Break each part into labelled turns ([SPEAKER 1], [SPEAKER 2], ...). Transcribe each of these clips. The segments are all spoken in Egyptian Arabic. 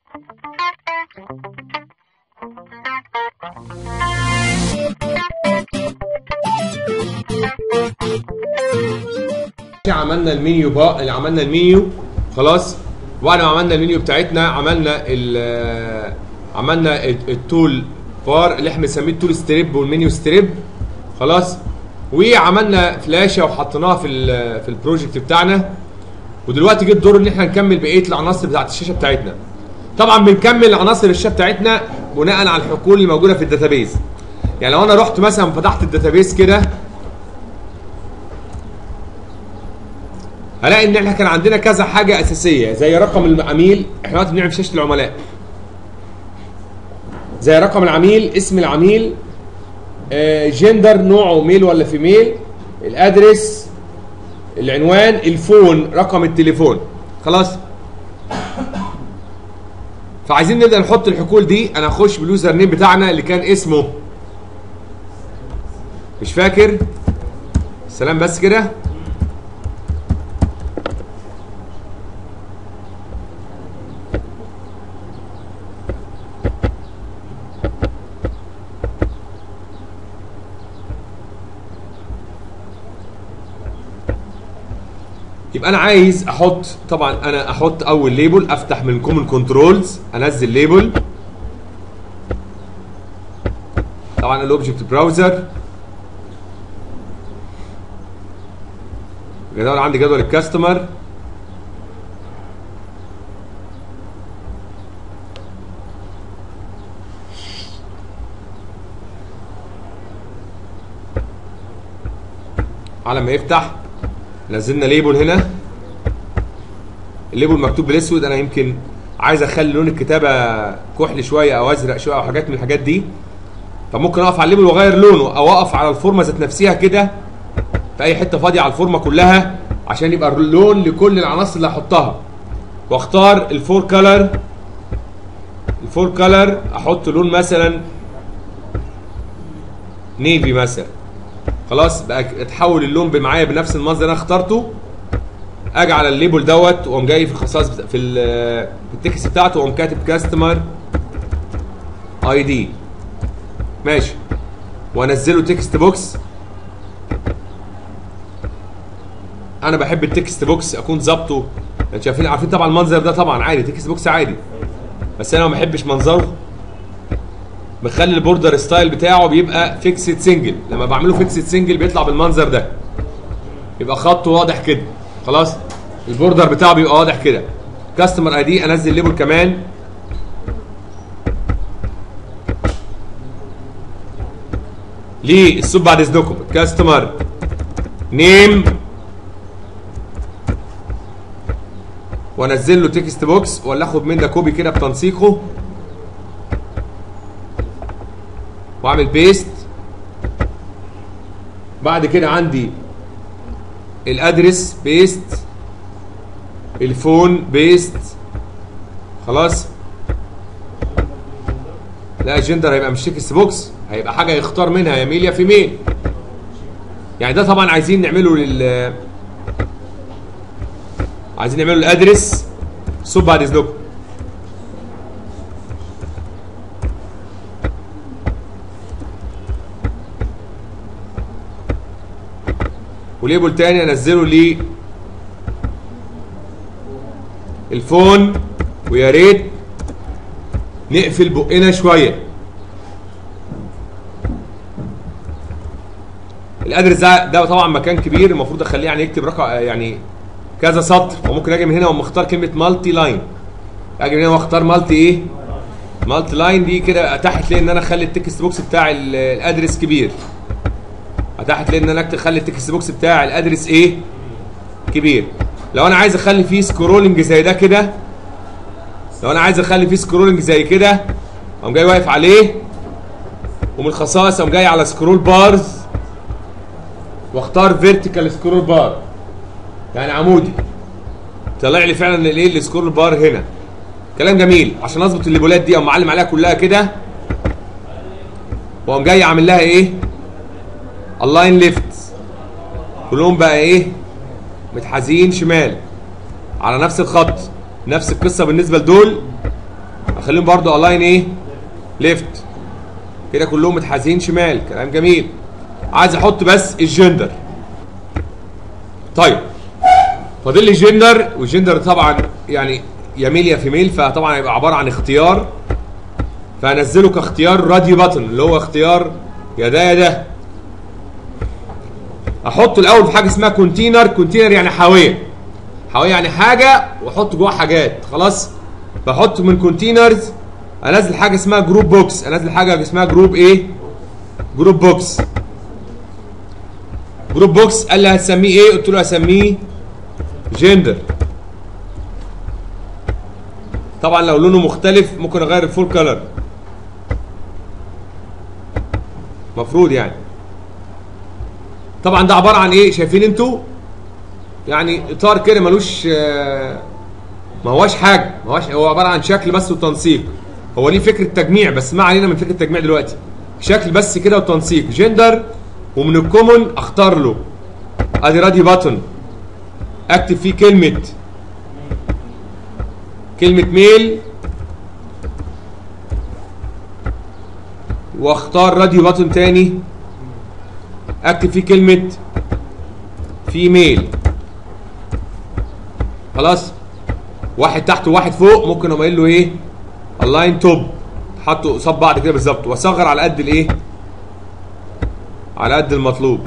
[SPEAKER 1] عملنا المنيو بقى اللي عملنا المنيو خلاص وبعد ما عملنا المنيو بتاعتنا عملنا ال عملنا ال- التول بار اللي احنا بنسميه التول ستريب والمنيو ستريب خلاص وعملنا فلاشه وحطيناها في ال- في البروجكت بتاعنا ودلوقتي جه الدور ان احنا نكمل بقيه العناصر بتاعت الشاشه بتاعتنا طبعا بنكمل عناصر الشاشه بتاعتنا بناء على الحقول اللي موجوده في الداتابيز يعني لو انا رحت مثلا فتحت الداتابيز كده هلاقي ان احنا كان عندنا كذا حاجه اساسيه زي رقم العميل احنا دلوقتي بنعمل شاشه العملاء زي رقم العميل اسم العميل آه، جندر نوعه ميل ولا فيميل الادرس العنوان الفون رقم التليفون خلاص فعايزين نبدا نحط الحقول دي انا هخش باليوزر نيم بتاعنا اللي كان اسمه مش فاكر سلام بس كده يبقى انا عايز احط طبعا انا احط اول ليبل افتح من كومن كنترولز انزل ليبل طبعا الاوبجكت براوزر جدول عندي جدول الكاستمر على ما يفتح نزلنا ليبل هنا الليبل مكتوب بالاسود انا يمكن عايز اخلي لون الكتابه كحلي شويه او ازرق شويه او حاجات من الحاجات دي فممكن اقف على الليبل واغير لونه او اقف على الفورمه ذات نفسها كده في اي حته فاضيه على الفورمه كلها عشان يبقى اللون لكل العناصر اللي هحطها واختار الفور كلر الفور كلر احط لون مثلا نيفي مثلا خلاص بقى اتحول اللون معايا بنفس المنظر اللي انا اخترته اجي على الليبل دوت واقوم جاي في الخصائص بتا- في ال- في التكست بتاعته واقوم كاتب كاستمر اي دي ماشي وانزله تكست بوكس انا بحب التكست بوكس اكون ظابطه انتوا شايفين عارفين طبعا المنظر ده طبعا عادي تكست بوكس عادي بس انا ما بحبش منظره بخلي البوردر ستايل بتاعه بيبقى فيكسد سنجل لما بعمله فيكسد سنجل بيطلع بالمنظر ده يبقى خطه واضح كده خلاص البوردر بتاعه بيبقى واضح كده كاستمر اي دي انزل ليبل كمان ليه السوب بعد اذنكم كاستمر نيم وانزل له تكست بوكس ولا اخد من ده كوبي كده بتنسيقه واعمل بيست بعد كده عندي الادرس بيست الفون بيست خلاص لا الجندر هيبقى مش تكست بوكس هيبقى حاجه يختار منها يا ميل يا فيميل يعني ده طبعا عايزين نعمله لل عايزين نعمله الادرس صب بعد اذنكم وليبل تاني انزله لي الفون ويا ريت نقفل بقنا شويه الادرس ده ده طبعا مكان كبير المفروض اخليه يعني يكتب رقم يعني كذا سطر وممكن اجي من هنا واقوم اختار كلمه مالتي لاين اجي من هنا واختار مالتي ايه مالتي لاين دي كده اتاحت لي ان انا اخلي التكست بوكس بتاع ال- الادرس كبير اتاحت لي ان انا اخلي التكست بوكس بتاع الادرس ايه كبير لو انا عايز اخلي فيه سكرولنج زي ده كده لو انا عايز اخلي فيه سكرولنج زي كده اقوم جاي واقف عليه ومن الخصائص اقوم جاي على سكرول بارز واختار فيرتيكال سكرول بار يعني عمودي طلع لي فعلا الايه السكرول بار هنا كلام جميل عشان اظبط الليبولات دي اقوم معلم عليها كلها كده واقوم جاي عامل لها ايه اللاين ليفت كلهم بقى ايه متحازين شمال على نفس الخط نفس القصه بالنسبه لدول اخليهم برضو الاين ايه ليفت كده كلهم متحازين شمال كلام جميل عايز احط بس الجندر طيب فاضل لي جندر والجندر طبعا يعني يميل يا فيميل فطبعا هيبقى عباره عن اختيار فهنزله كاختيار راديو باتن اللي هو اختيار يا ده يا ده احطه الاول في حاجه اسمها كونتينر كونتينر يعني حاويه حاويه يعني حاجه واحط جواها حاجات خلاص بحط من كونتينرز انزل حاجه اسمها جروب بوكس انزل حاجه اسمها جروب ايه جروب بوكس جروب بوكس قال لي هتسميه ايه قلت له هسميه جندر طبعا لو لونه مختلف ممكن اغير الفول كلر مفروض يعني طبعا ده عباره عن ايه شايفين انتوا يعني اطار كده ملوش آه، ما هواش حاجه ما هواش هو عباره عن شكل بس وتنسيق هو ليه فكره تجميع بس ما علينا من فكره التجميع دلوقتي شكل بس كده وتنسيق جندر ومن الكومن اختار له ادي رادي باتون اكتب فيه كلمه كلمه ميل واختار راديو باتون تاني اكتب فيه كلمه فيميل خلاص واحد تحت وواحد فوق ممكن اقوم قايل له ايه اللاين توب حطوا قصاد بعض كده بالظبط واصغر على قد الايه على قد المطلوب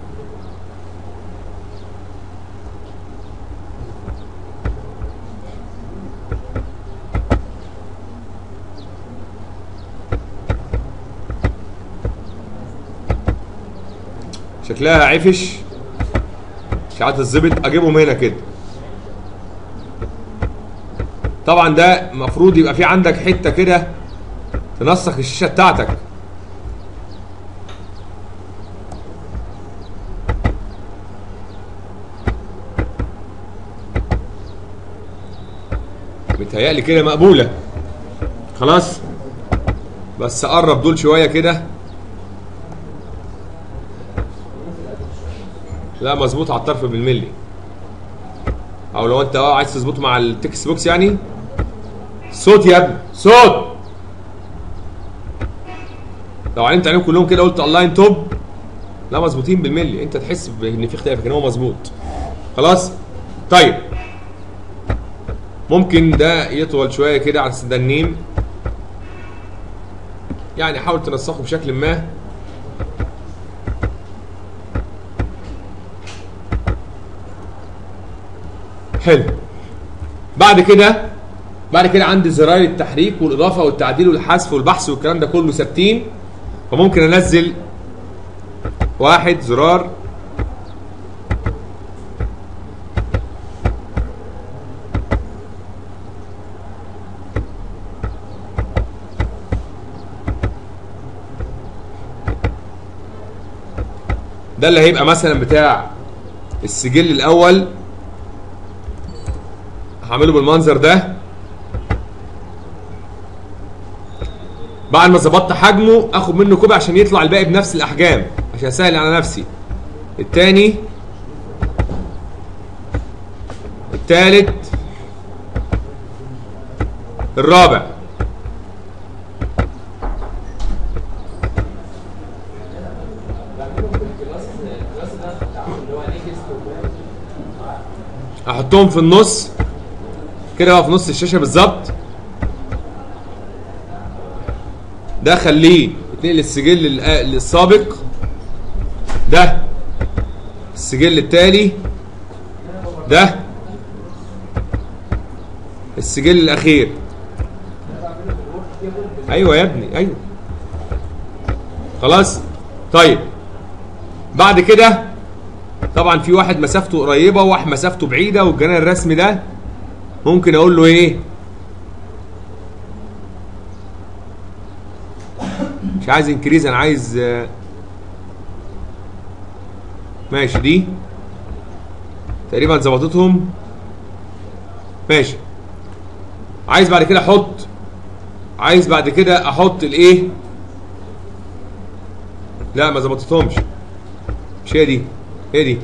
[SPEAKER 1] شكلها عفش مش عارف تظبط اجيبهم هنا كده طبعا ده المفروض يبقى في عندك حته كده تنسق الشاشه بتاعتك متهيألي كده مقبوله خلاص بس قرب دول شويه كده لا مظبوط على الطرف بالملي او لو انت اه عايز تظبطه مع التكست بوكس يعني صوت يا ابني صوت لو علمت عليهم كلهم كده قلت اونلاين توب لا مظبوطين بالملي انت تحس ان في اختلاف لكن هو مظبوط خلاص طيب ممكن ده يطول شويه كده على ده النيم يعني حاول تنسقه بشكل ما حلو بعد كده بعد كده عندي زراير التحريك والاضافه والتعديل والحذف والبحث والكلام ده كله ثابتين فممكن انزل واحد زرار ده اللي هيبقى مثلا بتاع السجل الاول هعمله بالمنظر ده بعد ما ظبطت حجمه اخد منه كوبي عشان يطلع الباقي بنفس الاحجام عشان اسهل على نفسي التاني التالت الرابع احطهم في النص كده بقى في نص الشاشه بالظبط ده خليه اتنقل السجل الآ- السابق ده السجل التالي ده السجل الاخير ايوه يا ابني ايوه خلاص طيب بعد كده طبعا في واحد مسافته قريبه وواحد مسافته بعيده والجنان الرسمي ده ممكن اقول له ايه مش عايز انكريز انا عايز آه، ماشي دي تقريبا ظبطتهم ماشي عايز بعد كده احط عايز بعد كده احط الايه لا ما ظبطتهمش مش هي دي هي دي دي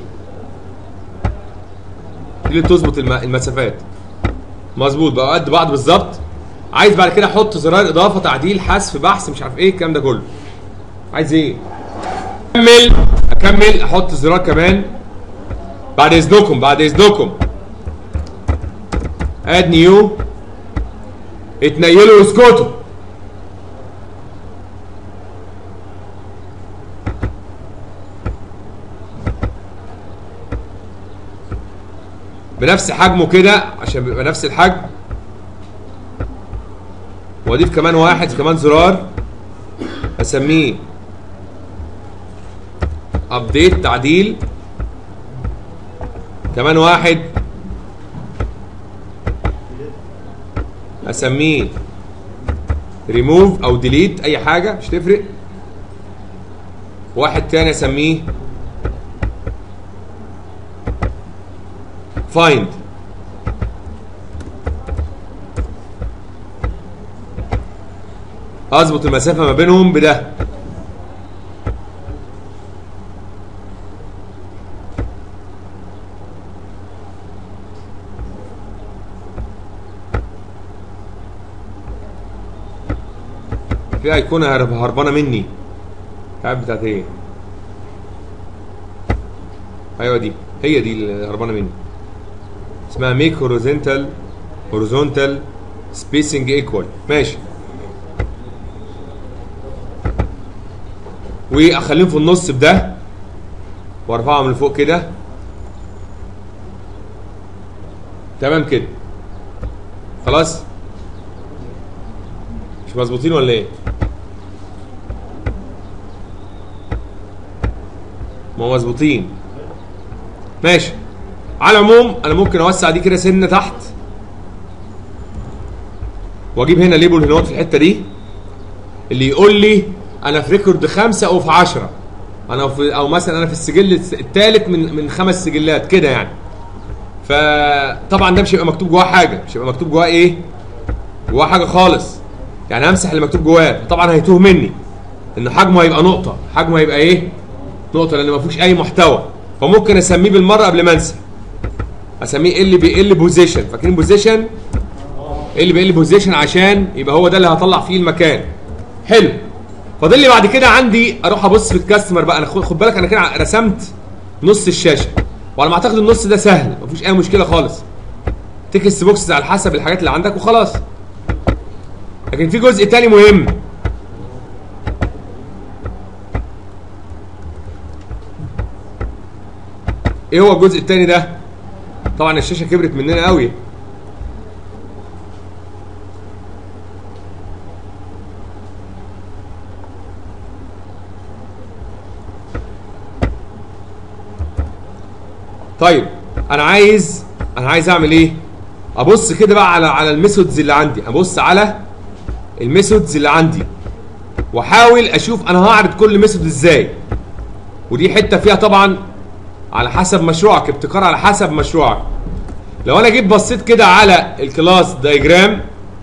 [SPEAKER 1] اللي بتظبط الم- المسافات مظبوط بقى قد بعض بالظبط عايز بعد كده احط زرار اضافه تعديل حذف بحث مش عارف ايه الكلام ده كله عايز ايه اكمل اكمل احط زرار كمان بعد اذنكم بعد اذنكم اد نيو اتنيلوا واسكتوا بنفس حجمه كده عشان بيبقى نفس الحجم واضيف كمان واحد كمان زرار اسميه ابديت تعديل كمان واحد اسميه ريموف او ديليت اي حاجه مش تفرق واحد تاني اسميه فايند اظبط المسافه ما بينهم بده في ايقونه هرب- هربانه مني مش عارف بتاعت ايه ايوه دي هي دي اللي هربانه مني اسمها ميك هوريزونتال هوريزونتال سبيسنج ايكوال ماشي واخليهم في النص بده وارفعهم لفوق كده تمام كده خلاص مش مظبوطين ولا ايه ما هو مظبوطين ماشي على العموم انا ممكن اوسع دي كده سنه تحت واجيب هنا ليبل هنا في الحته دي اللي يقول لي انا في ريكورد خمسة او في عشرة انا في او مثلا انا في السجل الثالث من من خمس سجلات كده يعني فطبعا ده مش هيبقى مكتوب جواه حاجه مش هيبقى مكتوب جواه ايه جواه حاجه خالص يعني همسح اللي مكتوب جواه طبعا هيتوه مني ان حجمه هيبقى نقطه حجمه هيبقى ايه نقطه لان ما فيهوش اي محتوى فممكن اسميه بالمره قبل ما انسى اسميه ال بي ال بوزيشن فاكرين بوزيشن ال بي ال بوزيشن عشان يبقى هو ده اللي هطلع فيه المكان حلو فاضل لي بعد كده عندي اروح ابص في الكاستمر بقى انا خد خد بالك انا كده رسمت نص الشاشه وعلى ما اعتقد النص ده سهل مفيش اي مشكله خالص تكست بوكسز على حسب الحاجات اللي عندك وخلاص لكن في جزء تاني مهم ايه هو الجزء التاني ده طبعا الشاشه كبرت مننا قوي طيب انا عايز انا عايز اعمل ايه ابص كده بقى على على الميثودز اللي عندي ابص على الميثودز اللي عندي واحاول اشوف انا هعرض كل ميثود ازاي ودي حته فيها طبعا على حسب مشروعك ابتكار على حسب مشروعك لو انا جيت بصيت كده على الكلاس دايجرام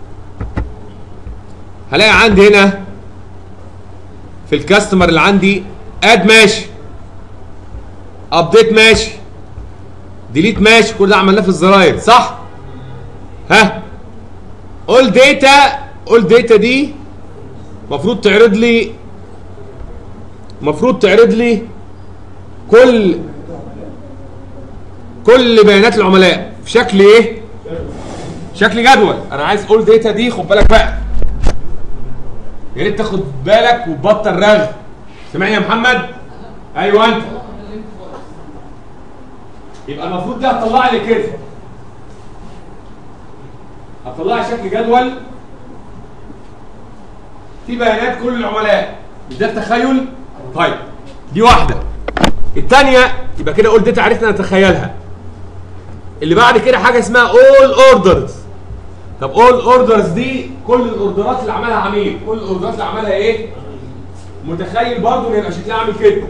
[SPEAKER 1] هلاقي عندي هنا في الكاستمر اللي عندي اد ماشي ابديت ماشي ديليت ماشي كل ده عملناه في الزراير صح ها اول داتا اول داتا دي المفروض تعرض لي المفروض تعرض لي كل كل بيانات العملاء في شكل ايه شكل جدول انا عايز اول داتا دي خد بالك بقى يا ريت تاخد بالك وتبطل رغي سامعني يا محمد ايوه انت يبقى المفروض ده هتطلع لي كده هتطلع لي شكل جدول في بيانات كل العملاء مش ده التخيل طيب دي واحده الثانيه يبقى كده اول داتا عرفنا نتخيلها اللي بعد كده حاجه اسمها اول اوردرز طب اول اوردرز دي كل الاوردرات اللي عملها عميل كل الاوردرات اللي عملها ايه متخيل برضه ان يبقى شكلها عامل كده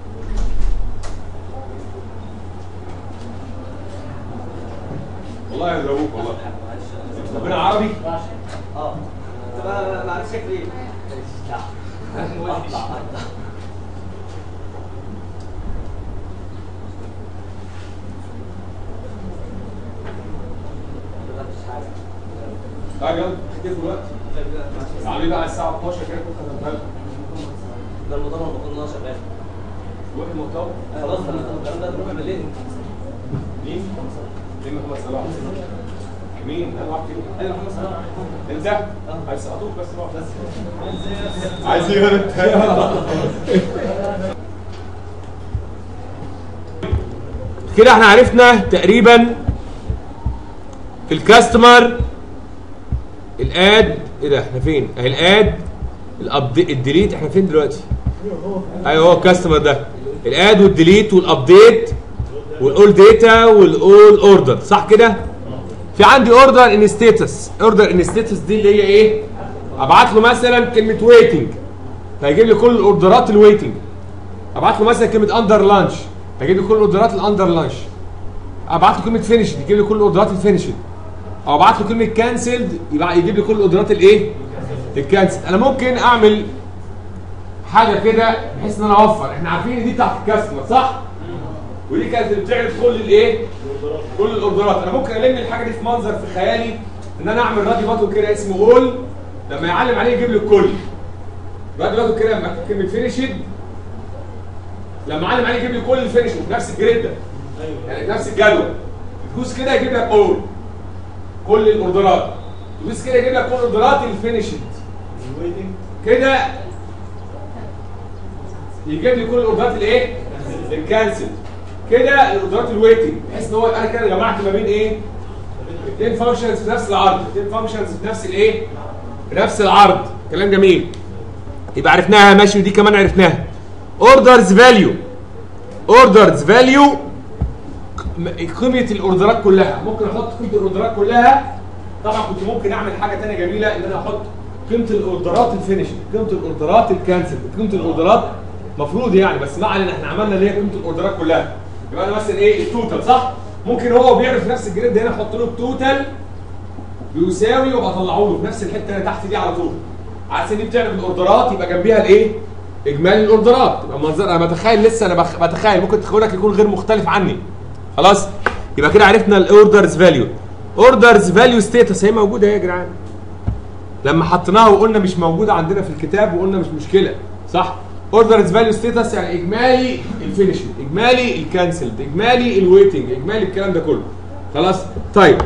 [SPEAKER 1] والله يضربوك والله ربنا عربي
[SPEAKER 2] اه طب ما عنديش شكل ايه؟ اطلع اطلع
[SPEAKER 1] طيب يلا اختفوا دلوقتي عاملين بقى الساعه 12 كده كنت هتبقى
[SPEAKER 2] ده الموضوع ما كنا شغال
[SPEAKER 1] روح المؤتمر
[SPEAKER 2] خلاص الكلام ده نروح بالليل
[SPEAKER 1] مين؟ مين محمد صلاح؟ مين؟ انا عارف مين؟
[SPEAKER 2] ايوه محمد صلاح
[SPEAKER 1] انت؟ عايز سقطوك بس بقى بس عايز ايه انت؟ كده احنا عرفنا تقريبا الكاستمر الاد ايه ده احنا فين؟ اهي الاد الابديت الديليت احنا فين دلوقتي؟ ايوه هو الكاستمر ده الاد والديليت والابديت والاول داتا والاول اوردر صح كده؟ في عندي اوردر ان ستيتس اوردر ان ستيتس دي اللي هي ايه؟ ابعت له مثلا كلمه ويتنج فيجيب لي كل الاوردرات الويتنج ابعت له مثلا كلمه اندر لانش هيجيب لي كل الاوردرات الاندر لانش ابعت له كلمه فينيشد يجيب لي كل الاوردرات الفينيشد او ابعت له كلمه كانسلد يبقى يجيب لي كل الاوردرات الايه الكانسل انا ممكن اعمل حاجه كده بحيث ان انا اوفر احنا عارفين ان دي بتاعت الكاستمر صح ودي كانت اللي بتعرض كل الايه كل الاوردرات انا ممكن الم الحاجه دي في منظر في خيالي ان انا اعمل رادي باتو كده اسمه هول لما يعلم عليه يجيب لي الكل رادي باتو كده لما اكتب كلمه فينيشد لما اعلم عليه يجيب لي كل الفينيشد في نفس الجريد ده يعني في نفس الجدول تدوس كده يجيب لك اول كل الاوردرات تدوس كده يجيب لك كل الاوردرات الفينيشد كده يجيب لي كل الاوردرات الايه الكانسل كده الاوردرات الويتنج بحيث ان هو انا كده جمعت ما بين ايه اثنين فانكشنز في نفس العرض اثنين فانكشنز في نفس الايه في نفس العرض كلام جميل يبقى عرفناها ماشي ودي كمان عرفناها اوردرز فاليو اوردرز فاليو قيمه الاوردرات كلها ممكن احط قيمه الاوردرات كلها طبعا كنت ممكن اعمل حاجه ثانيه جميله ان انا احط قيمه الاوردرات الفينش قيمه الاوردرات الكانسل قيمه الاوردرات مفروض يعني بس ما علينا احنا عملنا اللي هي قيمه الاوردرات كلها يبقى انا مثلا ايه التوتال صح ممكن هو بيعرف نفس الجريد هنا احط له التوتال بيساوي وابقى اطلعه له في نفس الحته اللي تحت دي على طول على اساس دي بتعرف الاوردرات يبقى جنبيها الايه اجمالي الاوردرات يبقى منظر انا بتخيل لسه انا بخ... بتخيل ممكن تخيلك يكون غير مختلف عني خلاص يبقى كده عرفنا الاوردرز فاليو اوردرز فاليو ستيتس هي موجوده اهي يا جدعان لما حطيناها وقلنا مش موجوده عندنا في الكتاب وقلنا مش مشكله صح اوردرز فاليو ستيتس يعني اجمالي الفينشنج اجمالي الكانسلد اجمالي الويتنج اجمالي الكلام ده كله خلاص طيب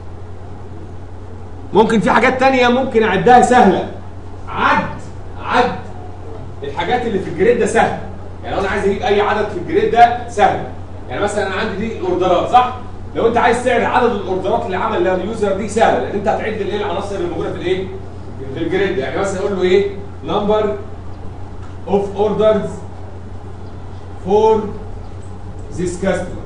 [SPEAKER 1] ممكن في حاجات تانية ممكن اعدها سهله عد عد الحاجات اللي في الجريد ده سهل يعني لو انا عايز اجيب اي عدد في الجريد ده سهل يعني مثلا انا عندي دي الاوردرات صح لو انت عايز تعرف عدد الاوردرات اللي عملها اليوزر دي سهله لان انت هتعد الايه العناصر اللي موجوده في الايه في الجريد يعني مثلا اقول له ايه نمبر اوف اوردرز فور ذيس كاستمر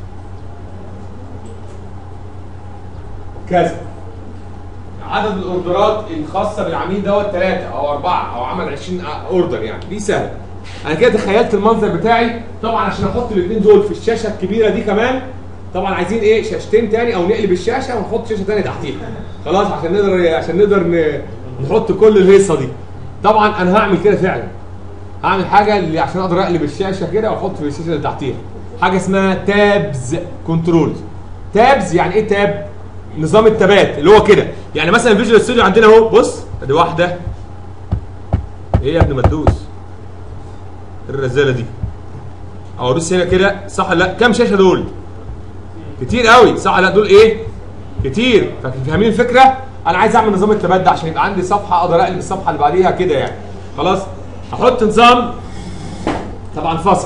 [SPEAKER 1] كذا عدد الاوردرات الخاصه بالعميل دوت ثلاثه او اربعه او عمل 20 اوردر يعني دي سهله انا كده تخيلت المنظر بتاعي طبعا عشان احط الاثنين دول في الشاشه الكبيره دي كمان طبعا عايزين ايه شاشتين تاني او نقلب الشاشه ونحط شاشه تانية تحتيها خلاص عشان نقدر عشان نقدر ن- نحط كل الهيصه دي طبعا انا هعمل كده فعلا هعمل حاجه اللي عشان اقدر اقلب الشاشه كده واحط في الشاشه اللي تحتيها حاجه اسمها تابز كنترول تابز يعني ايه تاب نظام التابات اللي هو كده يعني مثلا فيجوال ستوديو عندنا اهو بص ادي واحده ايه يا ابني ما تدوس إيه الرزاله دي او ادوس هنا كده صح ولا لا كام شاشه دول كتير قوي صح ولا لا دول ايه كتير فاهمين الفكره انا عايز اعمل نظام التابات ده عشان يبقى عندي صفحه اقدر اقلب الصفحه اللي بعديها كده يعني خلاص احط نظام طبعا فصل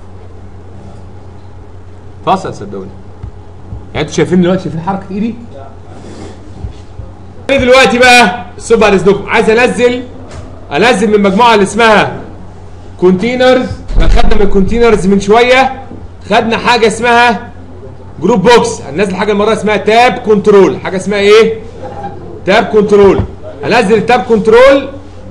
[SPEAKER 1] فصل صدقوني يعني انتوا شايفين دلوقتي شايفين حركه ايدي انا دلوقتي بقى الصوت بعد اذنكم عايز انزل انزل من مجموعه اللي اسمها كونتينرز خدنا من الكونتينرز من شويه خدنا حاجه اسمها جروب بوكس هننزل حاجه المره اسمها تاب كنترول حاجه اسمها ايه تاب كنترول هنزل التاب كنترول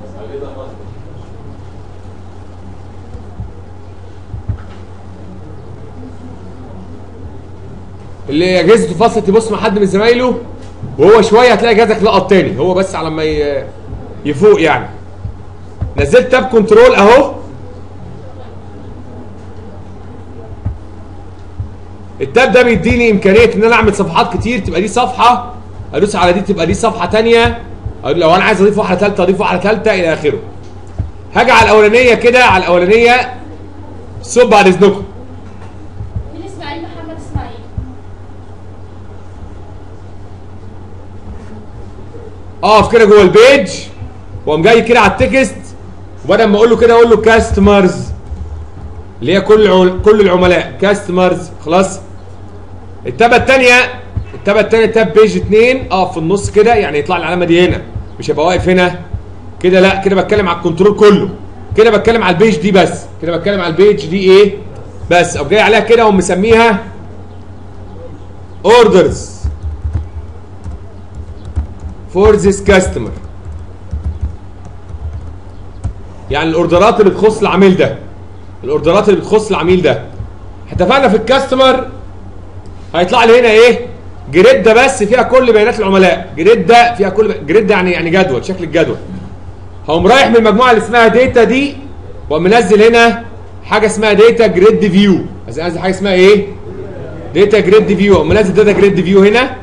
[SPEAKER 1] اللي اجهزته فصلت يبص مع حد من زمايله وهو شويه هتلاقي جهازك لقط تاني هو بس على ما ي- يفوق يعني نزلت تاب كنترول اهو التاب ده بيديني امكانيه ان انا اعمل صفحات كتير تبقى دي صفحه ادوس على دي تبقى دي صفحه تانية أقول لو انا عايز اضيف واحده ثالثه اضيف واحده ثالثه الى اخره هاجي على الاولانيه كده على الاولانيه صب بعد اذنكم
[SPEAKER 3] مين اسماعيل محمد اسماعيل
[SPEAKER 1] اقف كده جوه البيج واقوم جاي كده على التكست وبدل ما اقول له كده اقول له كاستمرز اللي هي كل العل... كل العملاء كاستمرز خلاص التابه الثانيه التابه الثانيه تاب بيج 2 اقف في النص كده يعني يطلع لي العلامه دي هنا مش هبقى واقف هنا كده لا كده بتكلم على الكنترول كله كده بتكلم على البيج دي بس كده بتكلم على البيج دي ايه بس او جاي عليها كده ومسميها اوردرز فور ذيس كاستمر يعني الاوردرات اللي بتخص العميل ده الاوردرات اللي بتخص العميل ده اتفقنا في الكاستمر هيطلع لي هنا ايه جريد ده بس فيها كل بيانات العملاء جريد ده فيها كل جريد يعني يعني جدول شكل الجدول هقوم رايح من المجموعه اللي اسمها داتا دي واقوم منزل هنا حاجه اسمها داتا جريد فيو انزل حاجه اسمها ايه داتا جريد فيو اقوم منزل داتا جريد فيو هنا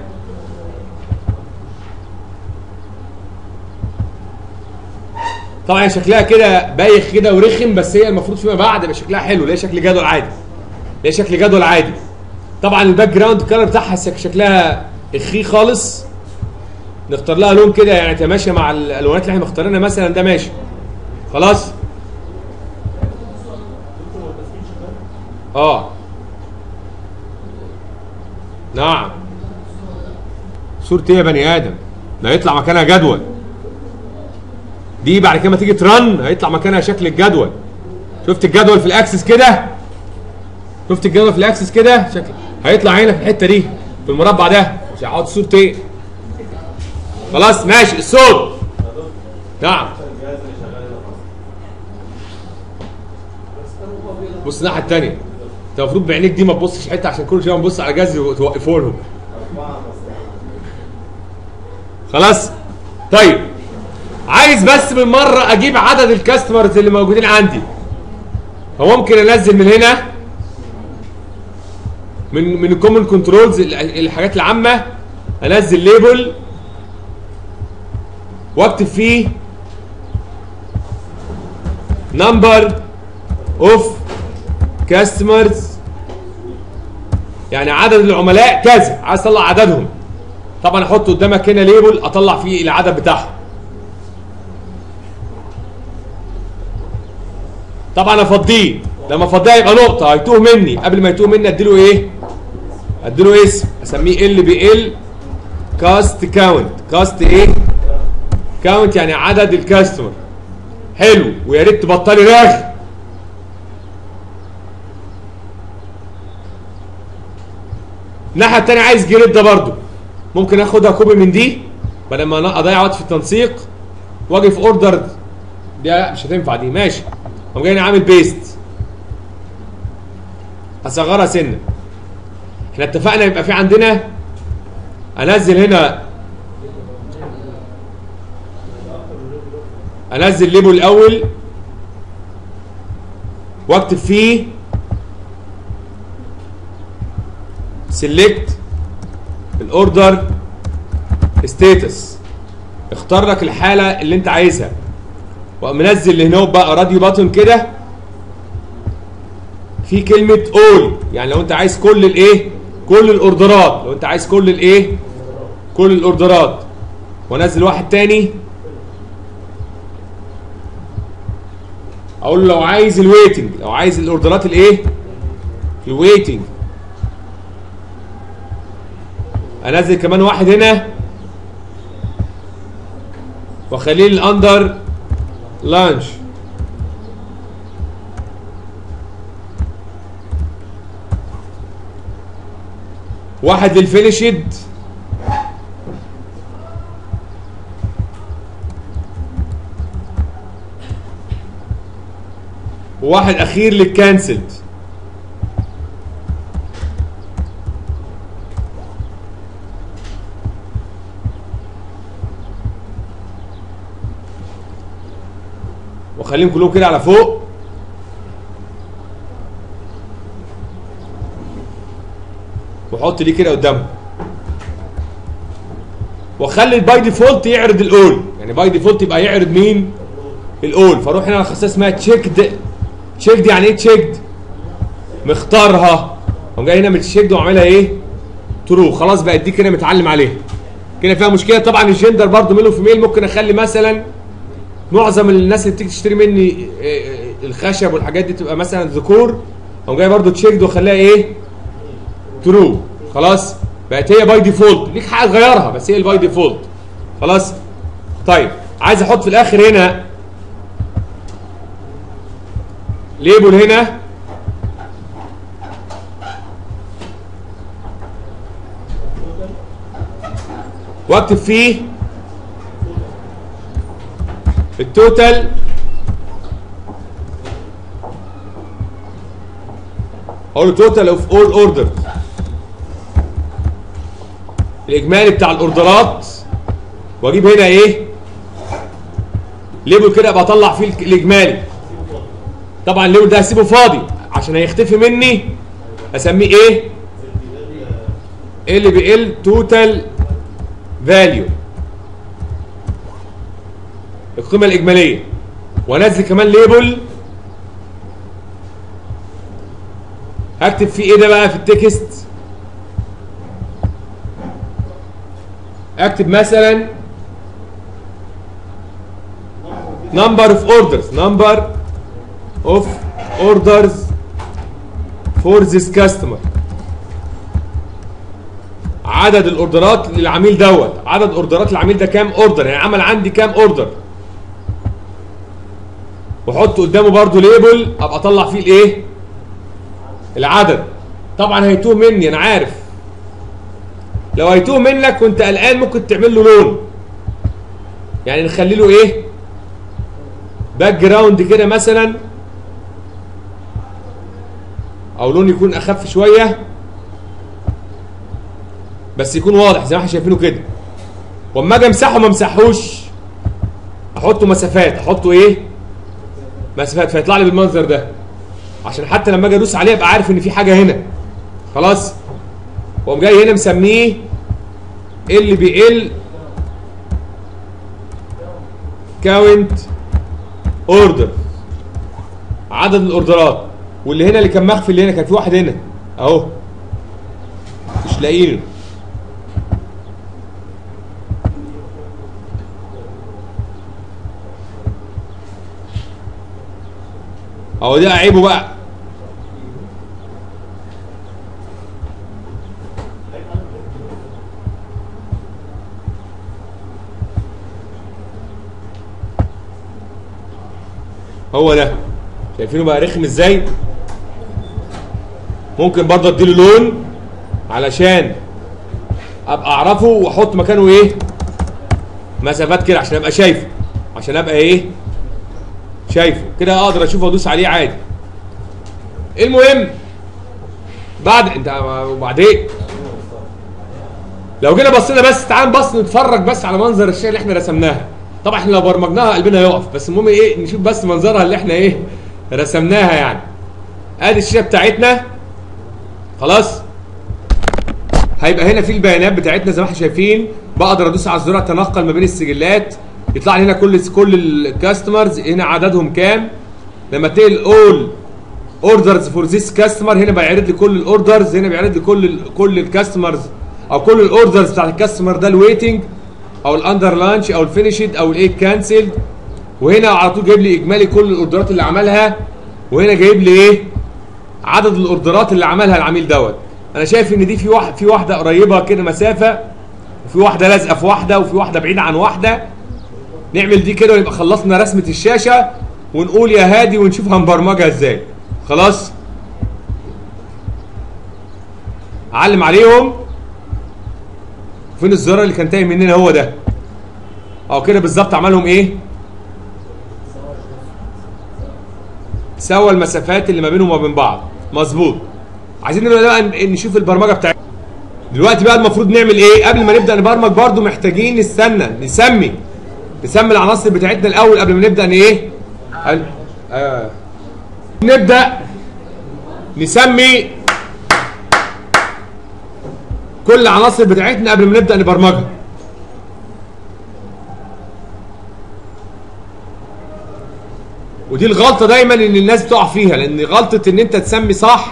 [SPEAKER 1] طبعا هي شكلها كده بايخ كده ورخم بس هي المفروض فيما بعد يبقى شكلها حلو ليه شكل جدول عادي ليه شكل جدول عادي طبعا الباك جراوند كلر بتاعها شك- شكلها اخي خالص نختار لها لون كده يعني تماشى مع الالوانات اللي احنا مختارينها مثلا ده ماشي خلاص اه نعم صورة ايه يا بني ادم ده يطلع مكانها جدول دي بعد كده ما تيجي ترن هيطلع مكانها شكل الجدول شفت الجدول في الاكسس كده شفت الجدول في الاكسس كده شكل هيطلع هنا في الحته دي في المربع ده مش هيقعد صورة ايه خلاص ماشي الصوت نعم بص الناحيه الثانيه انت المفروض بعينيك دي ما تبصش حته عشان كل شويه نبص على جهاز توقفوا لهم خلاص طيب عايز بس بالمره اجيب عدد الكاستمرز اللي موجودين عندي فممكن انزل من هنا من من الكومن كنترولز الحاجات العامه انزل ليبل واكتب فيه نمبر اوف كاستمرز يعني عدد العملاء كذا عايز اطلع عددهم طبعا احط قدامك هنا ليبل اطلع فيه العدد بتاعهم طبعا افضيه لما افضيه يبقى نقطه هيتوه مني قبل ما يتوه مني اديله ايه اديله اسم اسميه ال بي ال كاست كاونت كاست ايه كاونت يعني عدد الكاستمر حلو ويا ريت تبطلي رغي الناحيه الثانيه عايز جريد ده برضو ممكن اخدها كوبي من دي بدل ما أنا اضيع وقت في التنسيق واجي في اوردر دي لا مش هتنفع دي ماشي قام جاي عامل بيست اصغرها سنه احنا اتفقنا يبقى في عندنا انزل هنا انزل ليبل الاول واكتب فيه سيلكت الاوردر ستيتس اختار لك الحاله اللي انت عايزها واقوم منزل هنا بقى راديو باتون كده في كلمه اول يعني لو انت عايز كل الايه كل الاوردرات لو انت عايز كل الايه كل الاوردرات وانزل واحد تاني اقول له لو عايز الويتنج لو عايز الاوردرات الايه الويتنج انزل كمان واحد هنا واخليه الاندر لانش واحد للفينيشد وواحد اخير للكانسلد واخليهم كلهم كده على فوق واحط دي كده قدامهم واخلي الباي ديفولت يعرض الاول يعني باي ديفولت يبقى يعرض مين الاول فاروح هنا على خاصيه اسمها تشيكد تشيكد يعني ايه تشيكد مختارها قوم جاي هنا من تشيكد وعاملها ايه ترو خلاص بقت دي كده متعلم عليها كده فيها مشكله طبعا الجندر برضو ميل وفي ميل ممكن اخلي مثلا معظم الناس اللي بتيجي تشتري مني آه، آه، الخشب والحاجات دي تبقى مثلا ذكور قوم جاي برضو تشيكد واخليها ايه ترو خلاص بقت هي باي ديفولت ليك حق تغيرها بس هي الباي ديفولت خلاص طيب عايز احط في الاخر هنا ليبل هنا واكتب فيه التوتال اقول له توتال اوف اول اوردر الاجمالي بتاع الاوردرات واجيب هنا ايه ليبل كده ابقى اطلع فيه الك- الاجمالي طبعا الليبل ده هسيبه فاضي عشان هيختفي مني اسميه ايه ال بي ال توتال فاليو القيمه الاجماليه وانزل كمان ليبل هكتب فيه ايه ده بقى في التكست اكتب مثلا number of orders number of orders for this customer عدد الاوردرات للعميل دوت عدد اوردرات العميل ده كام اوردر يعني عمل عندي كام اوردر واحط قدامه برضو ليبل ابقى اطلع فيه الايه العدد طبعا هيتوه مني انا عارف لو هيتوه منك وانت قلقان ممكن تعمل له لون يعني نخلي له ايه باك جراوند كده مثلا او لون يكون اخف شويه بس يكون واضح زي ما احنا شايفينه كده واما اجي امسحه ما امسحوش احطه مسافات احطه ايه مسافات فيطلع لي بالمنظر ده عشان حتى لما اجي ادوس عليه ابقى عارف ان في حاجه هنا خلاص واقوم جاي هنا مسميه ال بي ال كاونت اوردر عدد الاوردرات واللي هنا اللي كان مخفي اللي هنا كان في واحد هنا اهو مش لاقيينه اهو ده عيبه بقى هو ده شايفينه بقى رخم ازاي ممكن برضه اديله لون علشان ابقى اعرفه واحط مكانه ايه مسافات كده عشان ابقى شايفه عشان ابقى ايه شايفه كده اقدر اشوفه وادوس عليه عادي المهم بعد انت وبعدين لو جينا بصينا بس تعال نبص نتفرج بس على منظر الشيء اللي احنا رسمناها طبعا احنا لو برمجناها قلبنا يقف بس المهم ايه نشوف بس منظرها اللي احنا ايه رسمناها يعني ادي الشاشه بتاعتنا خلاص هيبقى هنا في البيانات بتاعتنا زي ما احنا شايفين بقدر ادوس على الزرار اتنقل ما بين السجلات يطلع لي هنا كل كل الكاستمرز هنا عددهم كام لما تقل اول اوردرز فور ذيس كاستمر هنا بيعرض لي كل الاوردرز هنا بيعرض لي كل ال كل الكاستمرز او كل الاوردرز بتاعت الكاستمر ده الويتنج او الاندر لانش او الفينيشد او الايه كانسلد وهنا على طول جايب لي اجمالي كل الاوردرات اللي عملها وهنا جايب لي ايه عدد الاوردرات اللي عملها العميل دوت انا شايف ان دي في واحد في واحده قريبه كده مسافه وفي واحده لازقه في واحده وفي واحده بعيده عن واحده نعمل دي كده ونبقى خلصنا رسمه الشاشه ونقول يا هادي ونشوف هنبرمجها ازاي خلاص علم عليهم فين الزرار اللي كان تايه مننا هو ده او كده بالظبط عملهم ايه سوى المسافات اللي ما بينهم وما بين بعض مظبوط عايزين نبدا بقى ن- نشوف البرمجه بتاعتنا دلوقتي بقى المفروض نعمل ايه قبل ما نبدا نبرمج برضو محتاجين نستنى نسمي نسمي العناصر بتاعتنا الاول قبل ما نبدا ن ايه ال- آه. نبدا نسمي كل العناصر بتاعتنا قبل ما نبدا نبرمجها ودي الغلطه دايما ان الناس بتقع فيها لان غلطه ان انت تسمي صح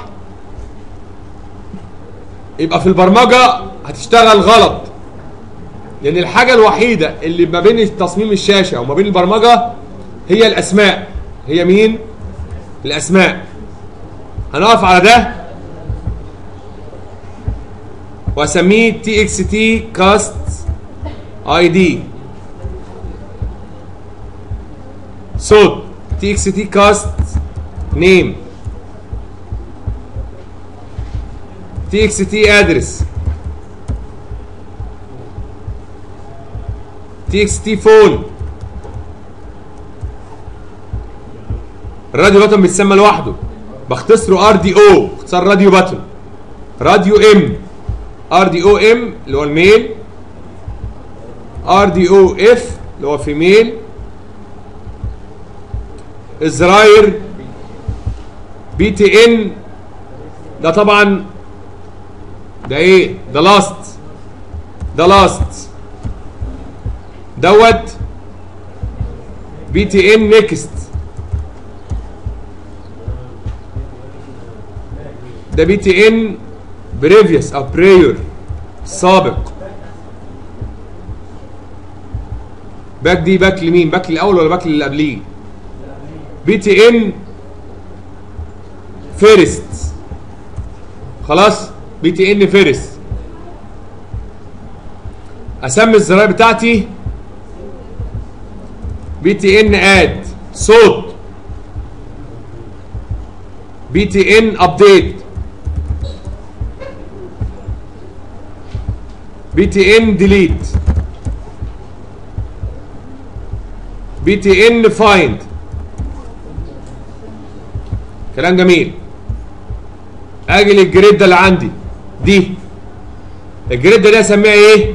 [SPEAKER 1] يبقى في البرمجه هتشتغل غلط لان الحاجه الوحيده اللي ما بين تصميم الشاشه وما بين البرمجه هي الاسماء هي مين الاسماء هنقف على ده واسميه تي اكس تي كاست اي دي صوت تي اكس تي كاست نيم تي اكس تي ادرس تي اكس تي فون الراديو باتون بيتسمى لوحده بختصره ار دي او اختصار راديو باتون راديو ام ار دي او ام اللي هو الميل ار دي او اف اللي هو فيميل الزراير بي تي ان ده طبعا ده ايه ده لاست ده لاست دوت بي تي ان نيكست ده بي تي ان بريفيوس او برايور سابق باك دي باك لمين باك للاول ولا باك للي قبليه بي تي ان فيرست خلاص بي تي ان فيرست اسمي الزراير بتاعتي بي تي ان اد صوت بي تي ان ابديت بي تي ان ديليت بي تي ان فايند كلام جميل اجي للجريد ده اللي عندي دي الجريد ده اسميها ايه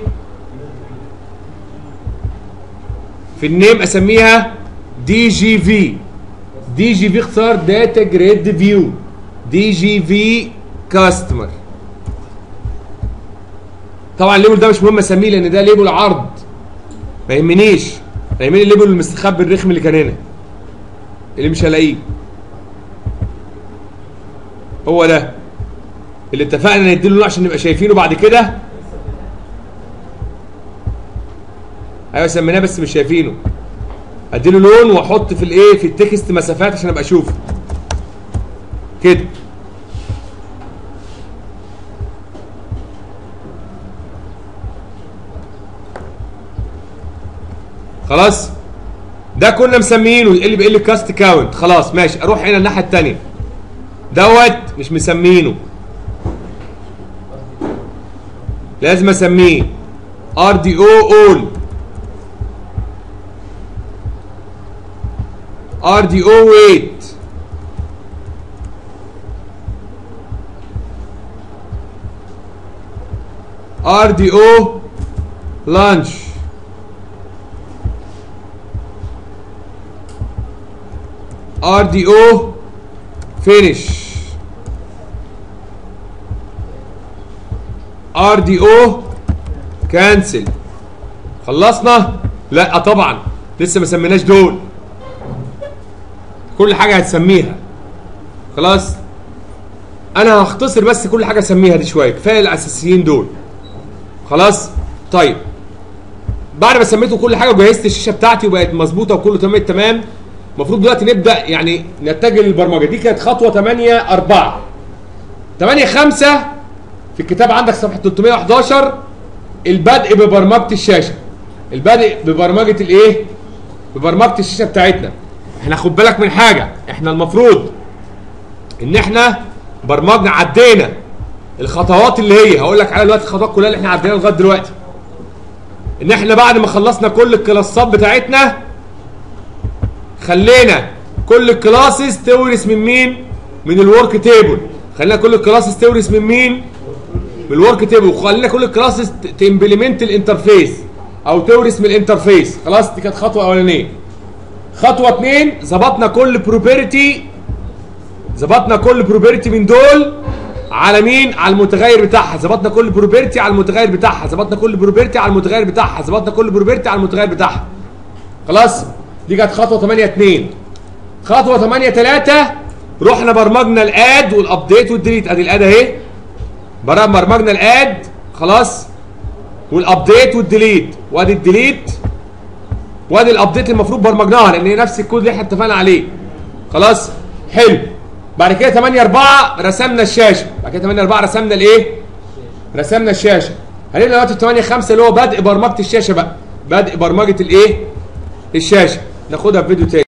[SPEAKER 1] في النيم اسميها دي جي في دي جي في اختصار داتا جريد فيو دي جي في كاستمر طبعا الليبل ده مش مهم اسميه لان ده ليبل عرض ما يهمنيش ما يهمني الليبل المستخبي الرخم اللي كان هنا اللي مش هلاقيه هو ده اللي اتفقنا نديله لون عشان نبقى شايفينه بعد كده ايوه سميناه بس مش شايفينه اديله لون واحط في الايه في التكست مسافات عشان ابقى اشوفه كده خلاص ده كنا مسمينه اللي بيقل كاست كاونت خلاص ماشي اروح هنا الناحيه الثانيه دوت مش مسمينه لازم اسميه ار دي او اول ار دي او ويت ار دي او لانش ار دي او فينيش ار دي او كانسل خلصنا لا طبعا لسه ما سميناش دول كل حاجه هتسميها خلاص انا هختصر بس كل حاجه اسميها دي شويه كفايه الاساسيين دول خلاص طيب بعد ما سميته كل حاجه وجهزت الشاشه بتاعتي وبقت مظبوطه وكله تمام تمام المفروض دلوقتي نبدا يعني نتجه للبرمجه دي كانت خطوه 8 4 8 5 في الكتاب عندك صفحه 311 البدء ببرمجه الشاشه البدء ببرمجه الايه ببرمجه الشاشه بتاعتنا احنا خد بالك من حاجه احنا المفروض ان احنا برمجنا عدينا الخطوات اللي هي هقول لك على دلوقتي الخطوات كلها اللي احنا عديناها لغايه دلوقتي ان احنا بعد ما خلصنا كل الكلاسات بتاعتنا خلينا كل الكلاسز تورث من مين من الورك تيبل خلينا كل الكلاسز تورث من مين من الورك تيبل وخلينا كل الكلاسز تمبلمنت الانترفيس او تورث من الانترفيس خلاص دي كانت خطوه اولانيه خطوه اثنين ظبطنا كل بروبرتي ظبطنا كل بروبرتي من دول على مين على المتغير بتاعها ظبطنا كل بروبرتي على المتغير بتاعها ظبطنا كل بروبرتي على المتغير بتاعها ظبطنا كل بروبرتي على المتغير بتاعها خلاص دي كانت خطوه 8 2 خطوه 8 3 رحنا برمجنا الاد والابديت والديليت ادي الاد اهي برا- برمجنا الاد خلاص والابديت والديليت وادي الديليت وادي الابديت المفروض برمجناها لان هي نفس الكود اللي احنا اتفقنا عليه خلاص حلو بعد كده 8 4 رسمنا الشاشه بعد كده 8 4 رسمنا الايه رسمنا الشاشه هنبدا دلوقتي في 8 5 اللي هو بدء برمجه الشاشه بقى بدء برمجه الايه الشاشه ناخدها في فيديو تاني